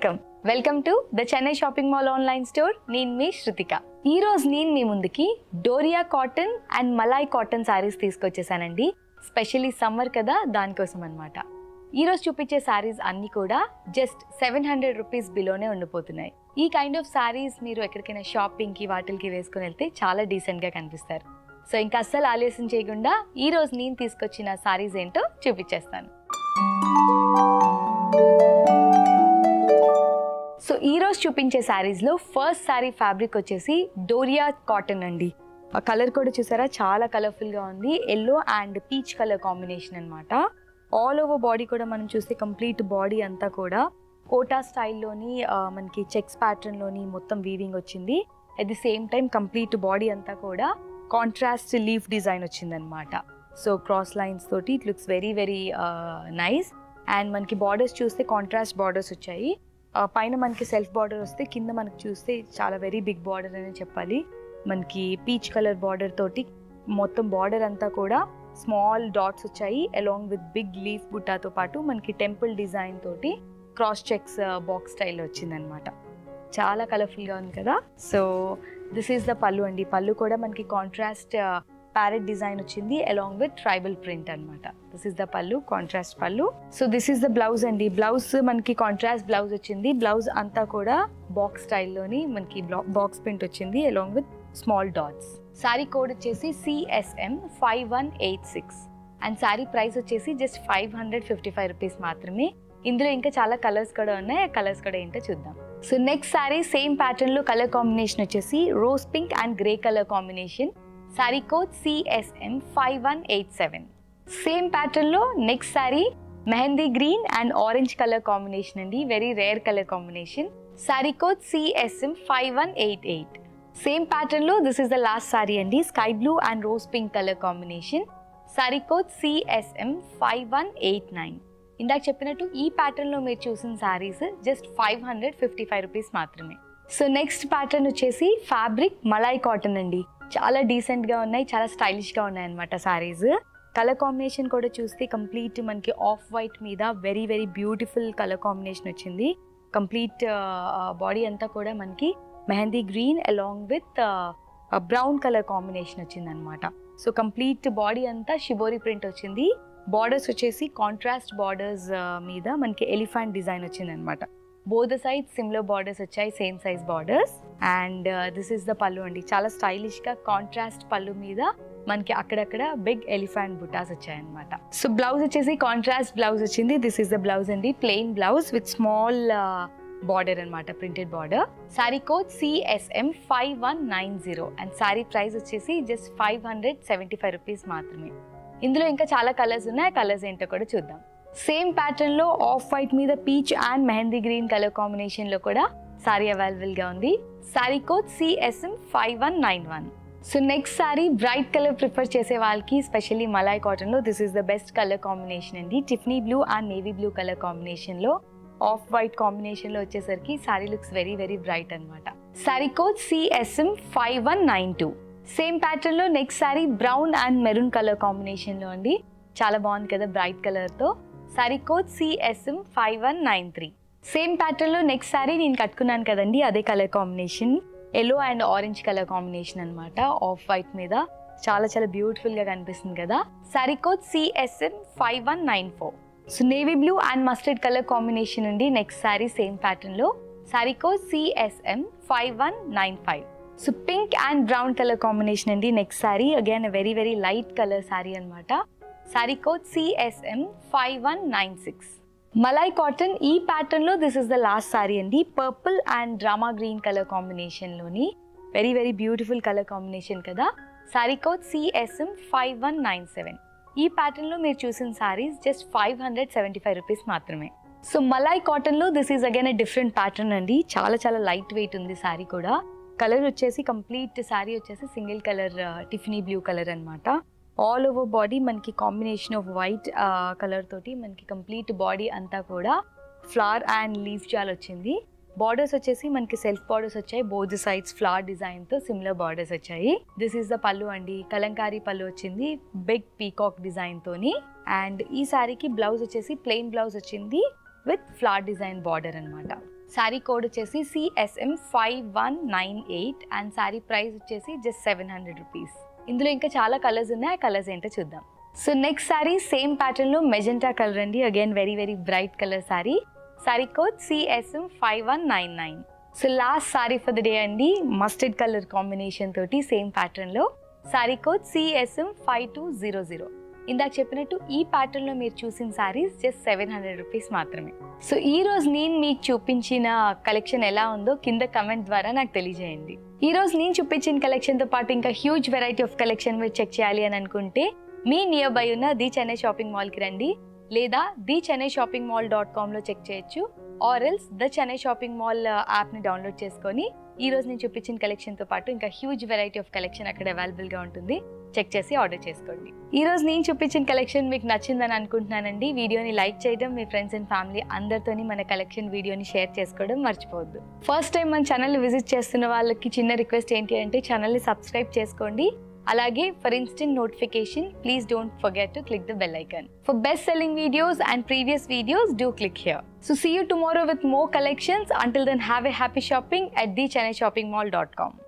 Welcome welcome to the Chennai shopping mall online store నేను మీ శృతిక ఈ రోజు నేను మీ ముందుకి Doria cotton and Malai cotton sarees తీసుకొచ్చేసానండి స్పెషల్లీ సమ్మర్ కదా దానికోసం అనమాట ఈ రోజు చూపించే శారీస్ అన్ని కూడా జస్ట్ సెవెన్ హండ్రెడ్ రూపీస్ బిలోనే ఉండిపోతున్నాయి ఈ కైండ్ ఆఫ్ శారీస్ మీరు ఎక్కడికైనా షాపింగ్కి వాటికి వేసుకుని వెళ్తే చాలా డీసెంట్గా కనిపిస్తారు సో ఇంకా అస్సలు ఆలస్యం చేయకుండా ఈ రోజు నేను తీసుకొచ్చిన శారీస్ ఏంటో చూపించేస్తాను సో ఈ రోజు చూపించే శారీస్లో ఫస్ట్ శారీ ఫ్యాబ్రిక్ వచ్చేసి డోరియా కాటన్ అండి ఆ కలర్ కూడా చూసారా చాలా కలర్ఫుల్గా ఉంది yellow and peach colour combination అన్నమాట ఆల్ ఓవర్ బాడీ కూడా మనం చూస్తే కంప్లీట్ బాడీ అంతా కూడా కోటా స్టైల్లోని మనకి చెక్స్ ప్యాటర్న్లోని మొత్తం వీవింగ్ వచ్చింది at the same time complete body అంతా కూడా కాంట్రాస్ట్ లీఫ్ డిజైన్ వచ్చిందనమాట సో క్రాస్ లైన్స్ తోటి it looks very very nice and మనకి బార్డర్స్ చూస్తే కాంట్రాస్ట్ బార్డర్స్ వచ్చాయి ఆ, పైన మనకి సెల్ఫ్ బార్డర్ వస్తే కింద మనకి చూస్తే చాలా వెరీ బిగ్ బార్డర్ అనే చెప్పాలి మనకి పీచ్ కలర్ బార్డర్ తోటి మొత్తం బార్డర్ అంతా కూడా స్మాల్ డాట్స్ వచ్చాయి అలాంగ్ విత్ బిగ్ లీఫ్ బుట్టాతో పాటు మనకి టెంపుల్ డిజైన్ తోటి క్రాస్ చెక్స్ బాక్స్ స్టైల్ వచ్చిందనమాట చాలా కలర్ఫుల్గా ఉంది కదా so this is the pallu అండి పళ్ళు కూడా మనకి కాంట్రాస్ట్ ప్యారెట్ డిజైన్ వచ్చింది అలాంగ్ విత్ ట్రైబల్ ప్రింట్ అన్నమాట దిస్ ఇస్ ద పళ్ళు కాంట్రాస్ట్ పళ్ళు so this is the blouse అండి బ్లౌజ్ మనకి కాంట్రాస్ట్ బ్లౌజ్ వచ్చింది బ్లౌజ్ అంతా కూడా బాక్స్ స్టైల్లోని మనకి బాక్స్ ప్రింట్ వచ్చింది along with small dots sari code వచ్చేసి CSM five one eight six and sari price వచ్చేసి just five hundred fifty five rupees మాత్రమే ఇందులో ఇంకా చాలా కలర్స్ కూడా ఉన్నాయి ఆ కలర్స్ కూడా ఏంటో చూద్దాం so next sari same pattern లో కలర్ కాంబినేషన్ వచ్చేసి rose pink and grey colour combination saree code CSM five one eight seven same pattern లో next saree mehndi green and orange colour combination అండి very rare colour combination saree code CSM five one eight eight same pattern లో this is the last saree అండి sky blue and rose pink colour combination saree code CSM five one eight nine ఇందాక చెప్పినట్టు ఈ pattern లో మీరు చూసిన saris just five hundred fifty five rupees మాత్రమే so next pattern వచ్చేసి ఫ్యాబ్రిక్ మలాయ్ కాటన్ అండి చాలా డీసెంట్ గా ఉన్నాయి చాలా స్టైలిష్ గా ఉన్నాయి అనమాట శారీస్ కలర్ కాంబినేషన్ కూడా చూస్తే కంప్లీట్ మనకి ఆఫ్ వైట్ మీద very very beautiful colour combination వచ్చింది కంప్లీట్ బాడీ అంతా కూడా మనకి mehndi green along with brown colour combination వచ్చింది అనమాట సో కంప్లీట్ బాడీ అంతా షిబోరి ప్రింట్ వచ్చింది బార్డర్స్ వచ్చేసి కాంట్రాస్ట్ బార్డర్స్ మీద మనకి ఎలిఫెంట్ డిజైన్ వచ్చింది అనమాట బోధ సైడ్ సిమిలర్ బార్డర్స్ వచ్చాయి same size borders and this is the pallu అండి చాలా స్టైలిష్ గా కాంట్రాస్ట్ పళ్ళు మీద మనకి అక్కడక్కడ బిగ్ ఎలిఫెంట్ బుటాస్ వచ్చాయన్నమాట సో బ్లౌజ్ వచ్చేసి కాంట్రాస్ట్ బ్లౌజ్ వచ్చింది దిస్ ఇస్ ద బ్లౌజ్ అండి plain blouse with small border అనమాట printed border sari code CSM five one nine zero and sari price వచ్చేసి just five hundred seventy five rupees మాత్రమే ఇందులో ఇంకా చాలా కలర్స్ ఉన్నాయి ఆ కలర్స్ ఏంటో కూడా చూద్దాం సేమ్ ప్యాటర్న్ లో ఆఫ్ వైట్ మీద peach and mehndi green colour combination లో కూడా సారీ అవైలబుల్ గా ఉంది sari code CSM five one nine one so next sari bright colour prefer చేసే వాళ్ళకి స్పెషల్లీ మలాయ్ కాటన్ లో this is the best colour combination అండి Tiffany blue and navy blue colour combination లో off white combination లో వచ్చేసరికి sari looks very very bright అనమాట sari code CSM five one nine two same pattern లో next sari brown and maroon colour combination లో అండి చాలా బాగుంది కదా బ్రైట్ కలర్ తో sari code CSM five one nine three same pattern లో నెక్స్ట్ సారీ నేను కట్టుకున్నాను కదండి అదే colour combination yellow and orange colour combination అన్నమాట ఆఫ్ వైట్ మీద చాలా చాలా బ్యూటిఫుల్ గా కనిపిస్తుంది కదా sari code CSM five one nine four so navy blue and mustard colour combination ఉండి నెక్స్ట్ సారీ సేమ్ ప్యాటర్న్ లో sari code CSM five one nine five so pink and brown colour combination అండి next sari again very very light colour sari అనమాట sari code CSM five one nine six malai cotton ఈ pattern లో this is the last sari అండి purple and drama green colour combination లోని very very beautiful colour combination కదా sari code CSM five one nine seven ఈ pattern లో మీరు చూసిన saris just five hundred seventy five rupees మాత్రమే సో మలాయ్ కాటన్ లో this is again a different pattern అండి చాలా చాలా లైట్ వెయిట్ ఉంది సారీ కూడా కలర్ వచ్చేసి కంప్లీట్ సారీ వచ్చేసి single colour Tiffany blue colour అన్నమాట ఆల్ ఓవర్ బాడీ మనకి కాంబినేషన్ ఆఫ్ వైట్ కలర్ తోటి మనకి కంప్లీట్ బాడీ అంతా కూడా ఫ్లవర్ అండ్ లీఫ్ జాల్ వచ్చింది బార్డర్స్ వచ్చేసి మనకి సెల్ఫ్ బార్డర్స్ వచ్చాయి బోత్ సైడ్స్ ఫ్లవర్ డిజైన్ తో సిమిలర్ బార్డర్స్ వచ్చాయి దిస్ ఈస్ ద పళ్ళు అండి కలంకారీ పళ్ళు వచ్చింది బిగ్ పీకాక్ డిజైన్ తోని అండ్ ఈ సారీకి బ్లౌజ్ వచ్చేసి ప్లెయిన్ బ్లౌజ్ వచ్చింది విత్ ఫ్లవర్ డిజైన్ బార్డర్ అన్నమాట శారీ కోడ్ వచ్చేసి CSM five one nine eight and sari price వచ్చేసి జస్ట్ సెవెన్ హండ్రెడ్ రూపీస్ ఇందులో ఇంకా చాలా కలర్స్ ఉన్నాయి ఆ కలర్స్ ఏంటో చూద్దాం సో నెక్స్ట్ శారీ సేమ్ ప్యాటర్న్లో మెజెంటా కలర్ అండి again very very bright colour sari sari code CSM five one nine nine so last sari for the day అండి మస్టర్డ్ కలర్ కాంబినేషన్ తోటి సేమ్ ప్యాటర్న్లో sari code CSM five two zero zero ఇందాక చెప్పినట్టు ఈ ప్యాటర్న్లో మీరు చూసిన saris just seven hundred rupees మాత్రమే సో ఈ రోజు నేను మీకు చూపించిన కలెక్షన్ ఎలా ఉందో కింద కమెంట్ ద్వారా నాకు తెలియజేయండి ఈ రోజు నేను చూపించిన కలెక్షన్తో పాటు ఇంకా హ్యూజ్ వెరైటీ ఆఫ్ కలెక్షన్ మీరు చెక్ చేయాలి అని అనుకుంటే మీ నియర్ బై ఉన్న ది చెన్నై షాపింగ్ మాల్కి రండి లేదా the Chennai shopping mall dot కామ్లో చెక్ చేయొచ్చు or else the Chennai shopping mall యాప్ని డౌన్లోడ్ చేసుకొని ఈ రోజు నేను చూపించిన కలెక్షన్తో పాటు ఇంకా హ్యూజ్ వెరైటీ ఆఫ్ కలెక్షన్ అక్కడ అవైలబుల్గా ఉంటుంది చెక్ చేసి ఆర్డర్ చేసుకోండి ఈ రోజు నేను చూపించిన కలెక్షన్ మీకు నచ్చిందని అనుకుంటున్నానండి వీడియోని లైక్ చేయడం మీ ఫ్రెండ్స్ అండ్ ఫ్యామిలీ అందరితోని మన కలెక్షన్ వీడియోని షేర్ చేసుకోవడం మర్చిపోవద్దు ఫస్ట్ టైం మన ఛానల్ విజిట్ చేస్తున్న వాళ్ళకి చిన్న రిక్వెస్ట్ ఏంటి అంటే ఛానల్ని సబ్స్క్రైబ్ చేసుకోండి అలాగే for instant notification please don't forget to click the bell icon for best selling videos and previous videos do click here so see you tomorrow with more collections until then have a happy shopping at the Chennai Shopping Mall.com.